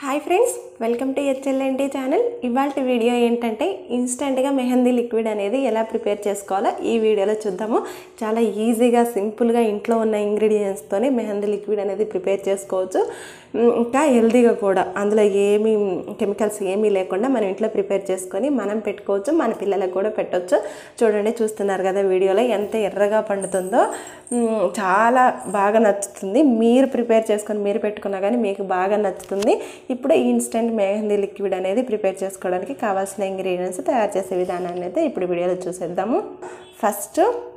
hi friends welcome to HLNT channel ఇవాళ video ఏంటంటే ఇన్స్టెంట్గా మెహందీ లిక్విడ్ అనేది ఎలా ప్రిపేర్ చేసుకోవాలో ఈ వీడియోలో చూద్దాము చాలా ఈజీగా సింపుల్గా ఇంట్లో ఉన్న ఇంగ్రీడియంట్స్తోనే మెహందీ లిక్విడ్ అనేది ప్రిపేర్ చేసుకోవచ్చు ఉమ్, ఇంకా హెల్తీగా కూడా అందులో ఏమీ కెమికల్స్ ఏమీ లేకుండా మనం ఇంట్లో ప్రిపేర్ చేసుకొని మనం పెట్టుకోవచ్చు మన పిల్లలకు కూడా పెట్టవచ్చు చూడండి చూస్తున్నారు కదా వీడియోలో ఎంత ఎర్రగా పండుతుందో ఉమ్, చాలా బాగా నచ్చుతుంది మీరు ప్రిపేర్ చేసుకొని మీరు పెట్టుకున్నా కానీ మీకు బాగా నచ్చుతుంది ఇప్పుడు ఈ ఇన్స్టెంట్ మెహందీ లిక్విడ్ అనేది ప్రిపేర్ చేసుకోవడానికి కావాల్సిన ఇంగ్రీడియంట్స్ తయారు చేసే విధానాన్ని అయితే ఇప్పుడు వీడియోలో చూసేద్దాము ఫస్ట్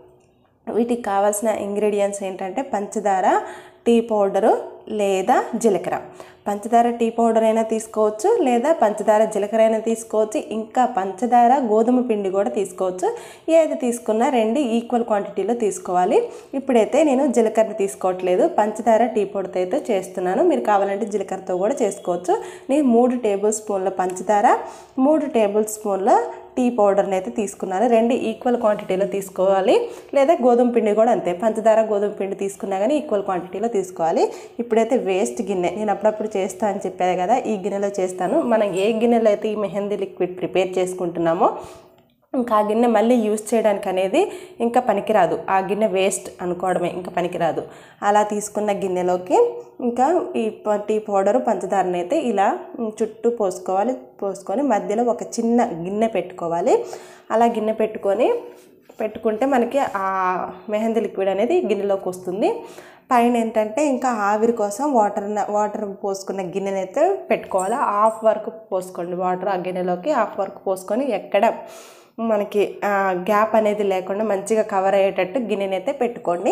వీటికి కావాల్సిన ఇంగ్రీడియంట్స్ ఏంటంటే పంచదార టీ పౌడరు లేదా జీలకర్ర పంచదార టీ పౌడర్ అయినా తీసుకోవచ్చు లేదా పంచదార జీలకర్ర అయినా తీసుకోవచ్చు ఇంకా పంచదార గోధుమ పిండి కూడా తీసుకోవచ్చు ఏది తీసుకున్నా రెండు ఈక్వల్ క్వాంటిటీలో తీసుకోవాలి ఇప్పుడైతే నేను జీలకర్ర తీసుకోవట్లేదు పంచదార టీ పౌడర్తో అయితే చేస్తున్నాను మీరు కావాలంటే జీలకర్రతో కూడా చేసుకోవచ్చు నేను మూడు టేబుల్ స్పూన్ల పంచదార మూడు టేబుల్ స్పూన్ల టీ పౌడర్ని అయితే తీసుకున్నాను రెండు ఈక్వల్ క్వాంటిటీలో తీసుకోవాలి లేదా గోధుమ పిండి కూడా అంతే పంచదార గోధుమ పిండి తీసుకున్నా కానీ ఈక్వల్ క్వాంటిటీలో తీసుకోవాలి ఇప్పుడైతే వేస్ట్ గిన్నె నేను అప్పుడప్పుడు చేస్తా అని చెప్పాను కదా ఈ గిన్నెలో చేస్తాను మనం ఏ గిన్నెలో అయితే ఈ మెహందీ లిక్విడ్ ప్రిపేర్ చేసుకుంటున్నామో ఇంకా ఆ గిన్నె మళ్ళీ యూజ్ చేయడానికి అనేది ఇంకా పనికిరాదు ఆ గిన్నె వేస్ట్ అనుకోవడమే ఇంకా పనికిరాదు అలా తీసుకున్న గిన్నెలోకి ఇంకా ఈ ప- టీ పౌడరు పంచదారని అయితే ఇలా ఉమ్, చుట్టూ పోసుకోవాలి పోసుకొని మధ్యలో ఒక చిన్న గిన్నె పెట్టుకోవాలి అలా గిన్నె పెట్టుకొని పెట్టుకుంటే మనకి ఆ మెహందీ లిక్విడ్ అనేది గిన్నెలోకి వస్తుంది పైన ఏంటంటే ఇంకా ఆవిరి కోసం వాటర్ వాటర్ పోసుకున్న గిన్నెని అయితే పెట్టుకోవాలి హాఫ్ వరకు పోసుకోండి వాటర్ ఆ గిన్నెలోకి హాఫ్ వరకు పోసుకొని ఎక్కడ మనకి గ్యాప్ అనేది లేకుండా మంచిగా కవర్ అయ్యేటట్టు గిన్నెని అయితే పెట్టుకోండి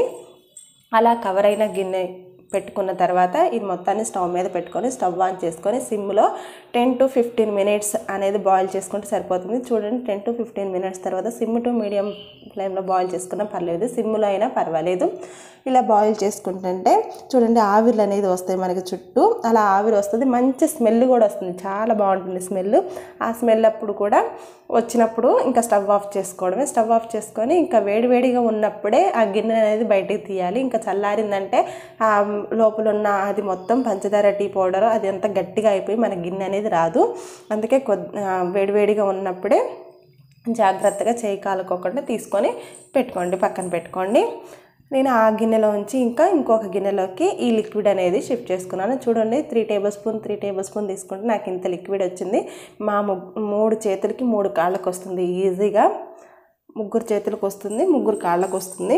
అలా కవర్ అయిన గిన్నె పెట్టుకున్న తర్వాత ఇది మొత్తాన్ని స్టవ్ మీద పెట్టుకొని స్టవ్ ఆన్ చేసుకొని సిమ్లో టెన్ టు ఫిఫ్టీన్ మినిట్స్ అనేది బాయిల్ చేసుకుంటే సరిపోతుంది చూడండి టెన్ టు ఫిఫ్టీన్ మినిట్స్ తర్వాత సిమ్ టు మీడియం ఫ్లేమ్లో బాయిల్ చేసుకున్నా పర్లేదు సిమ్లో అయినా పర్వాలేదు ఇలా బాయిల్ చేసుకుంటుంటే చూడండి ఆవిర్లు అనేది వస్తాయి మనకి చుట్టూ అలా ఆవిరి వస్తుంది మంచి స్మెల్ కూడా వస్తుంది చాలా బాగుంటుంది స్మెల్ ఆ స్మెల్ అప్పుడు కూడా వచ్చినప్పుడు ఇంకా స్టవ్ ఆఫ్ చేసుకోవడమే స్టవ్ ఆఫ్ చేసుకొని ఇంకా వేడివేడిగా ఉన్నప్పుడే ఆ గిన్నె అనేది బయటికి తీయాలి ఇంకా చల్లారిందంటే ఆ లోపల ఉన్న అది మొత్తం పంచదార టీ పౌడర్ అది అంతా గట్టిగా అయిపోయి మన గిన్నె అనేది రాదు అందుకే కొద్ది ఆ, వేడివేడిగా ఉన్నప్పుడే జాగ్రత్తగా చేయి కాలుకోకుండా తీసుకొని పెట్టుకోండి పక్కన పెట్టుకోండి నేను ఆ గిన్నెలో ఉంచి ఇంకా ఇంకొక గిన్నెలోకి ఈ లిక్విడ్ అనేది షిఫ్ట్ చేసుకున్నాను చూడండి three tablespoon three tablespoon తీసుకుంటే నాకు ఇంత లిక్విడ్ వచ్చింది మా ము- మూడు చేతులకి మూడు కాళ్ళకు వస్తుంది ఈజీగా ముగ్గురు చేతులకు వస్తుంది ముగ్గురు కాళ్ళకు వస్తుంది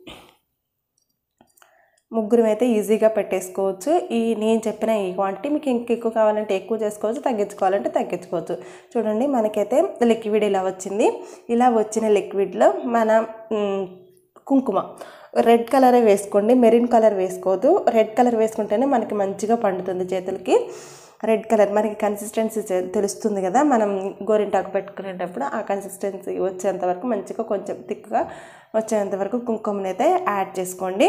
ముగ్గురు అయితే ఈజీగా పెట్టేసుకోవచ్చు ఈ నేను చెప్పిన ఈ క్వాంటిటీ మీకు ఇంక ఎక్కువ కావాలంటే ఎక్కువ చేసుకోవచ్చు తగ్గించుకోవాలంటే తగ్గించుకోవచ్చు చూడండి మనకైతే లిక్విడ్ ఇలా వచ్చింది ఇలా వచ్చిన లిక్విడ్లో మన మ్, కుంకుమ రెడ్ కలరే వేసుకోండి మెరూన్ కలర్ వేసుకోవద్దు రెడ్ కలర్ వేసుకుంటేనే మనకి మంచిగా పండుతుంది చేతులకి రెడ్ కలర్ మనకి కన్సిస్టెన్సీ తె- తెలుస్తుంది కదా మనం గోరింటాకు పెట్టుకునేటప్పుడు ఆ కన్సిస్టెన్సీ వచ్చేంత వరకు మంచిగా కొంచెం థిక్గా వచ్చేంత వరకు కుంకుమని అయితే యాడ్ చేసుకోండి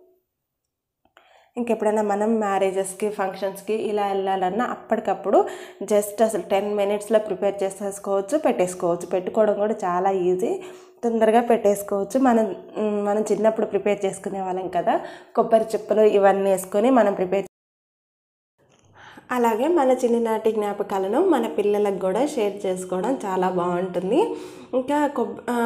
ఇంకెప్పుడైనా మనం మ్యారేజెస్కి ఫంక్షన్స్కి ఇలా వెళ్ళాలన్నా అప్పటికప్పుడు జస్ట్ అసలు టెన్ మినిట్స్లో ప్రిపేర్ చేసేసుకోవచ్చు పెట్టేసుకోవచ్చు పెట్టుకోవడం కూడా చాలా ఈజీ తొందరగా పెట్టేసుకోవచ్చు మనం మ్, మనం చిన్నప్పుడు ప్రిపేర్ చేసుకునే వాళ్ళం కదా కొబ్బరి చిప్పలు ఇవన్నీ వేసుకొని మనం ప్రిపేర్ అలాగే మన చిన్ననాటి జ్ఞాపకాలను మన పిల్లలకు కూడా షేర్ చేసుకోవడం చాలా బాగుంటుంది ఇంకా కొబ్ ఆ,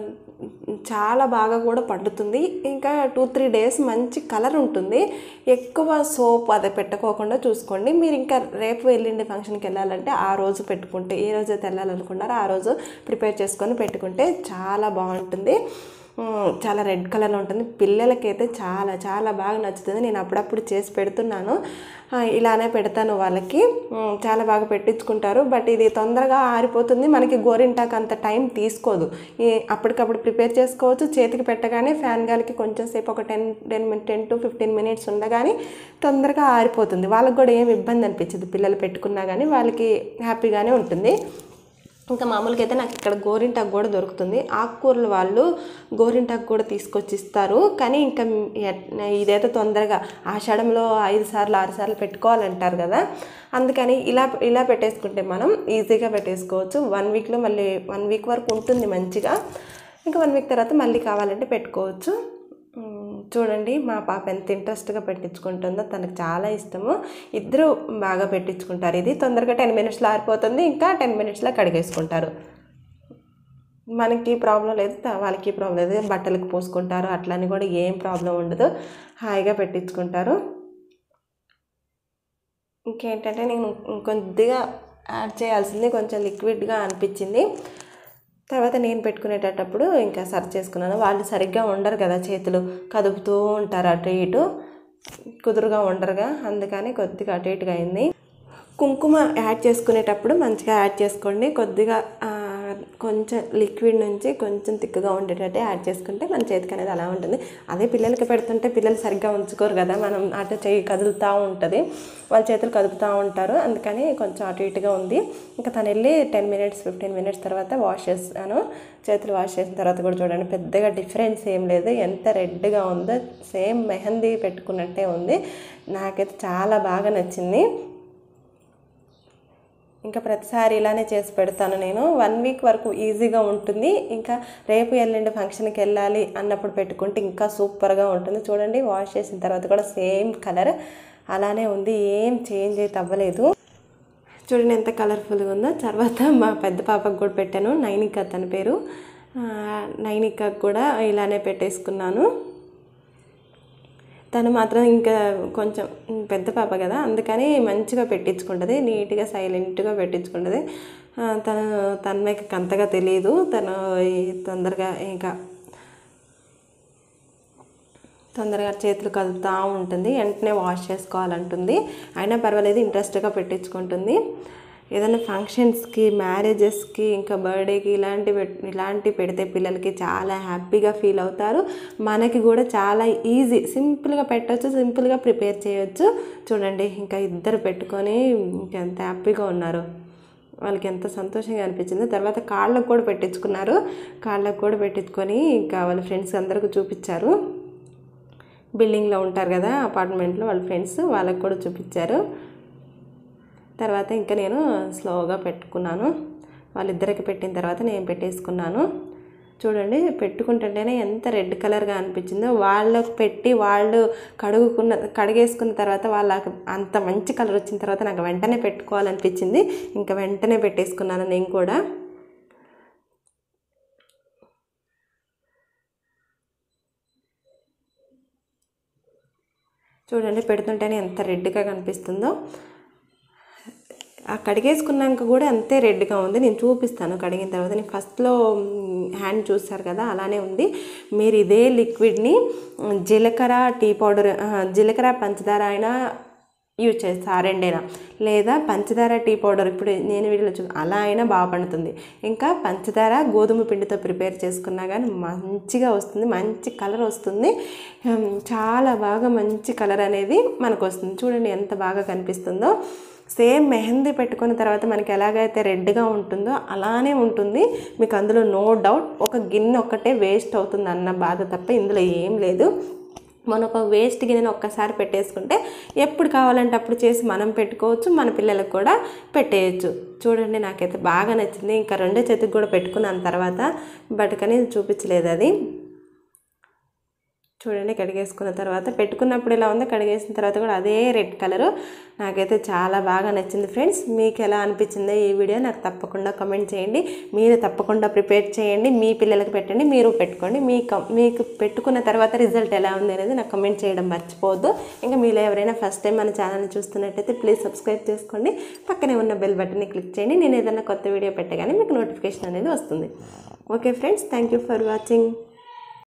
చాలా బాగా కూడా పండుతుంది ఇంకా టూ త్రీ డేస్ మంచి కలర్ ఉంటుంది ఎక్కువ సోప్ అది పెట్టుకోకుండా చూసుకోండి మీరు ఇంకా రేపు వెళ్ళిండి ఫంక్షన్కి వెళ్ళాలంటే ఆ రోజు పెట్టుకుంటే ఏ రోజు అయితే వెళ్ళాలనుకున్నారో ఆ రోజు ప్రిపేర్ చేసుకొని పెట్టుకుంటే చాలా బాగుంటుంది ఉమ్, చాలా రెడ్ కలర్లో ఉంటుంది పిల్లలకైతే చాలా చాలా బాగా నచ్చుతుంది నేను అప్పుడప్పుడు చేసి పెడుతున్నాను ఆ, ఇలానే పెడతాను వాళ్ళకి ఉమ్, చాలా బాగా పెట్టించుకుంటారు బట్ ఇది తొందరగా ఆరిపోతుంది మనకి గోరింటాకు అంత టైం తీసుకోదు ఈ అప్పటికప్పుడు ప్రిపేర్ చేసుకోవచ్చు చేతికి పెట్టగానే ఫ్యాన్ గాలికి కొంచెం సేపు ఒక ten ten ten to fifteen minutes ఉండగానే తొందరగా ఆరిపోతుంది వాళ్ళకి కూడా ఏం ఇబ్బంది అనిపించదు పిల్లలు పెట్టుకున్నా కానీ వాళ్ళకి హ్యాపీగానే ఉంటుంది ఇంకా మామూలుగా అయితే నాకు ఇక్కడ గోరింటాకు కూడా దొరుకుతుంది ఆకుకూరలు వాళ్ళు గోరింటాకు కూడా తీసుకొచ్చి ఇస్తారు కానీ ఇంకా ఎట్- ఇదైతే తొందరగా ఆషాఢంలో ఐదు సార్లు ఆరు సార్లు పెట్టుకోవాలంటారు కదా అందుకని ఇలా ఇలా పెట్టేసుకుంటే మనం ఈజీగా పెట్టేసుకోవచ్చు వన్ వీక్లో మళ్ళీ వన్ వీక్ వరకు ఉంటుంది మంచిగా ఇంకా వన్ వీక్ తర్వాత మళ్ళీ కావాలంటే పెట్టుకోవచ్చు ఉమ్, చూడండి మా పాప ఎంత ఇంట్రెస్ట్గా పెట్టించుకుంటుందో తనకు చాలా ఇష్టము ఇద్దరు బాగా పెట్టించుకుంటారు ఇది తొందరగా టెన్ మినిట్స్లో ఆరిపోతుంది ఇంకా టెన్ మినిట్స్లో కడిగేసుకుంటారు మనకి ప్రాబ్లం లేదు త- వాళ్ళకి ప్రాబ్లం లేదు బట్టలకు పోసుకుంటారు అట్లని కూడా ఏం ప్రాబ్లం ఉండదు హాయిగా పెట్టించుకుంటారు ఇంకేంటంటే నేను కొద్దిగా యాడ్ చేయాల్సింది కొంచెం లిక్విడ్గా అనిపించింది తర్వాత నేను పెట్టుకునేటప్పుడు ఇంకా సర్చ్ చేసుకున్నాను వాళ్ళు సరిగ్గా ఉండరు కదా చేతులు కదుపుతూ ఉంటారు అటు ఇటు కుదురుగా ఉండరుగా అందుకని కొద్దిగా అటు ఇటుగా అయింది కుంకుమ యాడ్ చేసుకునేటప్పుడు మంచిగా యాడ్ చేసుకోండి కొద్దిగా ఆ, కొంచెం లిక్విడ్ నుంచి కొంచెం తిక్కుగా ఉండేటట్టే యాడ్ చేసుకుంటే మన చేతికి అనేది అలా ఉంటుంది అదే పిల్లలకి పెడుతుంటే పిల్లలు సరిగ్గా ఉంచుకోరు కదా మనం అటు చేయి కదులుతూ ఉంటుంది వాళ్ళ చేతులు కదుపుతూ ఉంటారు అందుకని కొంచెం అటు ఇటుగా ఉంది ఇంకా తను వెళ్ళి టెన్ మినిట్స్ ఫిఫ్టీన్ మినిట్స్ తర్వాత వాష్ చేస్తాను చేతులు వాష్ చేసిన తర్వాత కూడా చూడండి పెద్దగా డిఫరెన్స్ ఏం లేదు ఎంత రెడ్గా ఉందో సేమ్ మెహందీ పెట్టుకున్నట్టే ఉంది నాకైతే చాలా బాగా నచ్చింది ఇంకా ప్రతిసారి ఇలానే చేసి పెడతాను నేను వన్ వీక్ వరకు ఈజీగా ఉంటుంది ఇంకా రేపు ఎల్లుండి ఫంక్షన్కి వెళ్ళాలి అన్నప్పుడు పెట్టుకుంటే ఇంకా సూపర్గా ఉంటుంది చూడండి వాష్ చేసిన తర్వాత కూడా సేమ్ కలర్ అలానే ఉంది ఏం చేంజ్ అయితే అవ్వలేదు చూడండి ఎంత కలర్ఫుల్గా ఉందో తర్వాత మా పెద్ద పాపకు కూడా పెట్టాను నైనిక తన పేరు ఆ, నైనికకు కూడా ఇలానే పెట్టేసుకున్నాను తను మాత్రం ఇంకా కొంచెం పెద్ద పాప కదా అందుకని మంచిగా పెట్టించుకుంటుంది నీట్గా సైలెంట్గా పెట్టించుకుంటుంది ఆ, తను తన్మయకి అంతగా తెలియదు తను ఈ తొందరగా ఇంకా తొందరగా చేతులు కదులుతూ ఉంటుంది వెంటనే వాష్ చేసుకోవాలంటుంది అయినా పర్వాలేదు ఇంట్రెస్ట్గా పెట్టించుకుంటుంది ఏదైనా ఫంక్షన్స్కి మ్యారేజెస్కి ఇంకా బర్త్డేకి ఇలాంటి పెట్- ఇలాంటి పెడితే పిల్లలకి చాలా హ్యాపీగా ఫీల్ అవుతారు మనకి కూడా చాలా ఈజీ సింపుల్గా పెట్టవచ్చు సింపుల్గా ప్రిపేర్ చేయొచ్చు చూడండి ఇంకా ఇద్దరు పెట్టుకొని ఇంకా ఎంత హ్యాపీగా ఉన్నారు వాళ్ళకి ఎంత సంతోషంగా అనిపించిందో తర్వాత కాళ్ళకు కూడా పెట్టించుకున్నారు కాళ్ళకు కూడా పెట్టించుకొని ఇంకా వాళ్ళ ఫ్రెండ్స్ అందరికీ చూపించారు బిల్డింగ్లో ఉంటారు కదా అపార్ట్మెంట్లో వాళ్ళ ఫ్రెండ్స్ వాళ్ళకి కూడా చూపించారు తర్వాత ఇంకా నేను స్లోగా పెట్టుకున్నాను వాళ్ళిద్దరికి పెట్టిన తర్వాత నేను పెట్టేసుకున్నాను చూడండి పెట్టుకుంటుంటేనే ఎంత రెడ్ కలర్గా అనిపించిందో వాళ్ళకు పెట్టి వాళ్ళు కడుగుకున్న కడిగేసుకున్న తర్వాత వాళ్ళకి అంత మంచి కలర్ వచ్చిన తర్వాత నాకు వెంటనే పెట్టుకోవాలనిపించింది ఇంకా వెంటనే పెట్టేసుకున్నాను నేను కూడా చూడండి పెడుతుంటేనే ఎంత రెడ్గా కనిపిస్తుందో ఆ కడిగేసుకున్నాక కూడా అంతే రెడ్గా ఉంది నేను చూపిస్తాను కడిగిన తర్వాత నేను ఫస్ట్లో హ్యాండ్ చూస్తారు కదా అలానే ఉంది మీరు ఇదే లిక్విడ్ని జీలకర్ర టీ పౌడర్ ఆ, జీలకర్ర పంచదార అయినా యూజ్ చేస్తారు రెండైనా లేదా పంచదార టీ పౌడర్ ఇప్పుడు నేను వీడియోలో చూ అలా అయినా బాగా పండుతుంది ఇంకా పంచదార గోధుమ పిండితో ప్రిపేర్ చేసుకున్నా కానీ మంచిగా వస్తుంది మంచి కలర్ వస్తుంది ఉమ్, చాలా బాగా మంచి కలర్ అనేది మనకు వస్తుంది చూడండి ఎంత బాగా కనిపిస్తుందో సేమ్ మెహందీ పెట్టుకున్న తర్వాత మనకి ఎలాగైతే రెడ్గా ఉంటుందో అలానే ఉంటుంది మీకు అందులో నో డౌట్ ఒక గిన్నె ఒక్కటే వేస్ట్ అవుతుంది అన్న బాధ తప్ప ఇందులో ఏం లేదు మనం ఒక వేస్ట్ గిన్నెని ఒక్కసారి పెట్టేసుకుంటే ఎప్పుడు కావాలంటే అప్పుడు చేసి మనం పెట్టుకోవచ్చు మన పిల్లలకు కూడా పెట్టేయచ్చు చూడండి నాకైతే బాగా నచ్చింది ఇంకా రెండో చేతికి కూడా పెట్టుకున్నాను తర్వాత బట్ కానీ చూపించలేదు అది చూడండి కడిగేసుకున్న తర్వాత పెట్టుకున్నప్పుడు ఎలా ఉందో కడిగేసిన తర్వాత కూడా అదే రెడ్ కలరు నాకైతే చాలా బాగా నచ్చింది ఫ్రెండ్స్ మీకు ఎలా అనిపించిందో ఈ వీడియో నాకు తప్పకుండా కమెంట్ చేయండి మీరు తప్పకుండా ప్రిపేర్ చేయండి మీ పిల్లలకి పెట్టండి మీరు పెట్టుకోండి మీ కం- మీకు పెట్టుకున్న తర్వాత రిజల్ట్ ఎలా ఉంది అనేది నాకు కమెంట్ చేయడం మర్చిపోవద్దు ఇంకా మీలో ఎవరైనా ఫస్ట్ టైం మన ఛానల్ని చూస్తున్నట్టయితే ప్లీజ్ సబ్స్క్రైబ్ చేసుకోండి పక్కనే ఉన్న బెల్ బటన్ని క్లిక్ చేయండి నేను ఏదైనా కొత్త వీడియో పెట్టగానే మీకు నోటిఫికేషన్ అనేది వస్తుంది okay friends thank you for watching